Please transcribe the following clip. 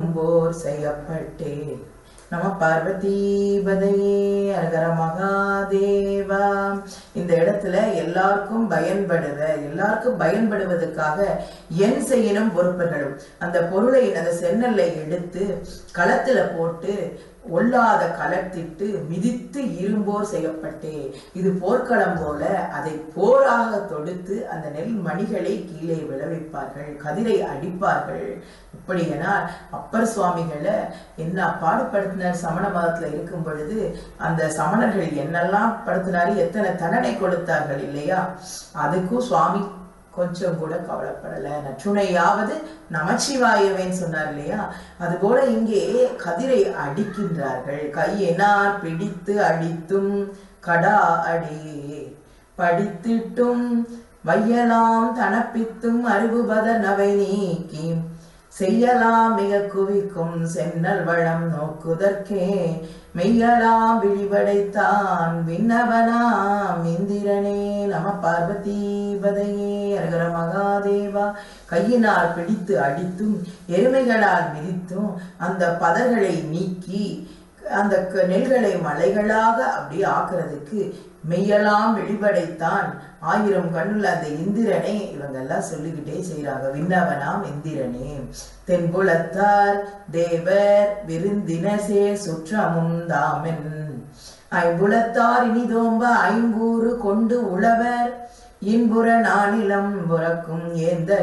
இரும்போர் செய்யப்பட்டே நம பார்வதீபதையே அரகர மகாதேவா இந்த இடத்துல எல்லாருக்கும் பயன்படுற எல்லாருக்கும் பயன்படுவதற்காக என் செய்யணும் பொறுப்புகளும் அந்த பொருளை அந்த சென்னல்லை எடுத்து களத்துல போட்டு ஒல்லாத களத்திட்டு மிதித்து இரும்போர் செய்யப்பட்டே இது போர்க்களம் போல அதை போராக தொடுத்து அந்த நெல் மணிகளை கீழே விளைவிப்பார்கள் கதிரை அடிப்பார்கள் இப்படியெனால் அப்பர் சுவாமிகளை என்ன பாடுபடுத்தினார் சமண மதத்துல இருக்கும் பொழுது அந்த சமணர்கள் என்னெல்லாம் படுத்தினாரு எத்தனை தண்டனை கொடுத்தார்கள் இல்லையா அதுக்கும் சுவாமி கொஞ்சம் கூட கவலைப்படல நற்றுணையாவது நமச்சிவாயவேன்னு சொன்னார் இல்லையா அது போல இங்கே கதிரை அடிக்கின்றார்கள் கையினார் பிடித்து அடித்தும் கடா அடி படித்திட்டும் வையலாம் தனப்பித்தும் அறிவுபத நவை நீக்கி செய்யலாம் மிக குவிக்கும் சென்னல் வளம் நோக்குதற்கே மெய்யலாம் விழிவடைத்தான் விண்ணவனாம் இந்திரனே நம பார்வதீபதையே அரகர மகாதேவா கையினால் பிடித்து அடித்தும் எருமைகளால் மிதித்தும் அந்த பதர்களை நீக்கி அந்த க- நெல்களை மலைகளாக அப்படியே ஆக்குறதுக்கு மெய்யெல்லாம் வெளிப்படைத்தான் ஆயிரம் கண்ணுள்ள அந்த இந்திரனை இவங்க எல்லாம் சொல்லிக்கிட்டே செய்றாங்க விண்ணவனாம் இந்திரனே தென்புலத்தார் தேவர் விருந்தினசே சுற்றமும் தாமென் ஐம்புலத்தார் இனிதோம்ப ஐம்பூறு கொண்டு உழவர் இன்புற நானிலம் புறக்கும் ஏந்த